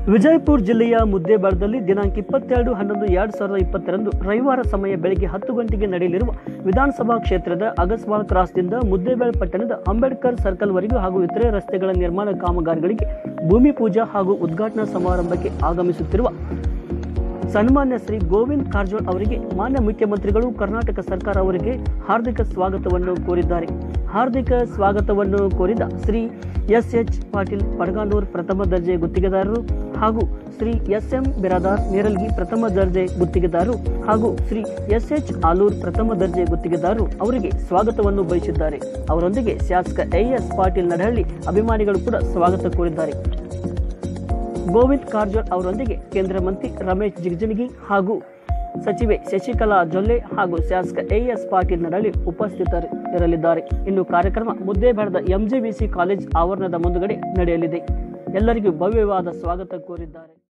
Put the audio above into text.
ವಿಜಯಪುರ ಜಿಲ್ಲೆಯ ಮುದ್ದೇಬಾಳದಲ್ಲಿ ದಿನಾಂಕ ಇಪ್ಪತ್ತೆರಡು ಹನ್ನೊಂದು ಎರಡು ಸಾವಿರದ ಇಪ್ಪತ್ತರಂದು ರವಿವಾರ ಸಮಯ ಬೆಳಗ್ಗೆ ಹತ್ತು ಗಂಟೆಗೆ ನಡೆಯಲಿರುವ ವಿಧಾನಸಭಾ ಕ್ಷೇತ್ರದ ಅಗಸ್ವಾಲ್ ಕ್ರಾಸ್ದಿಂದ ಮುದ್ದೇಬೇಳ ಪಟ್ಟಣದ ಅಂಬೇಡ್ಕರ್ ಸರ್ಕಲ್ವರೆಗೂ ಹಾಗೂ ಇತರೆ ರಸ್ತೆಗಳ ನಿರ್ಮಾಣ ಕಾಮಗಾರಿಗಳಿಗೆ ಭೂಮಿ ಪೂಜಾ ಹಾಗೂ ಉದ್ಘಾಟನಾ ಸಮಾರಂಭಕ್ಕೆ ಆಗಮಿಸುತ್ತಿರುವ ಸನ್ಮಾನ್ಯ ಶ್ರೀ ಗೋವಿಂದ್ ಕಾರಜೋಳ್ ಅವರಿಗೆ ಮಾನ್ಯ ಮುಖ್ಯಮಂತ್ರಿಗಳು ಕರ್ನಾಟಕ ಸರ್ಕಾರ ಅವರಿಗೆ ಹಾರ್ದಿಕ ಸ್ವಾಗತವನ್ನು ಕೋರಿದ್ದಾರೆ ಹಾರ್ದಿಕ ಸ್ವಾಗತವನ್ನು ಕೋರಿದ ಶ್ರೀ ಎಸ್ ಎಚ್ ಪಾಟೀಲ್ ಪಡಗಾನೂರ್ ಪ್ರಥಮ ದರ್ಜೆ ಗುತ್ತಿಗೆದಾರರು ಹಾಗೂ ಶ್ರೀ ಎಸ್ ಎಂ ಬಿರಾದಾರ್ ನೇರಲ್ಗಿ ಪ್ರಥಮ ದರ್ಜೆ ಗುತ್ತಿಗೆದಾರರು ಹಾಗೂ ಶ್ರೀ ಎಸ್ ಎಚ್ ಆಲೂರ್ ಪ್ರಥಮ ದರ್ಜೆ ಗುತ್ತಿಗೆದಾರರು ಅವರಿಗೆ ಸ್ವಾಗತವನ್ನು ಬಯಸಿದ್ದಾರೆ ಅವರೊಂದಿಗೆ ಶಾಸಕ ಎ ಎಸ್ ಪಾಟೀಲ್ ನಡಹಳ್ಳಿ ಅಭಿಮಾನಿಗಳು ಕೂಡ ಸ್ವಾಗತ ಕೋರಿದ್ದಾರೆ ಗೋವಿಂದ್ ಕಾರಜೋಳ್ ಅವರೊಂದಿಗೆ ಕೇಂದ್ರ ಮಂತ್ರಿ ರಮೇಶ್ ಜಿಗಜಿಣಗಿ ಹಾಗೂ ಸಚಿವೆ ಶಶಿಕಲಾ ಜೊಲ್ಲೆ ಹಾಗೂ ಶಾಸಕ ಎ ಎಸ್ ಪಾಟೀಲ್ ನಡಳಿ ಉಪಸ್ಥಿತರಿರಲಿದ್ದಾರೆ ಇನ್ನು ಕಾರ್ಯಕ್ರಮ ಮುದ್ದೇಬೇಡದ ಎಂಜಿಬಿಸಿ ಕಾಲೇಜ್ ಆವರಣದ ಮುಂದುಗಡೆ ನಡೆಯಲಿದೆ ಎಲ್ಲರಿಗೂ ಭವ್ಯವಾದ ಸ್ವಾಗತ ಕೋರಿದ್ದಾರೆ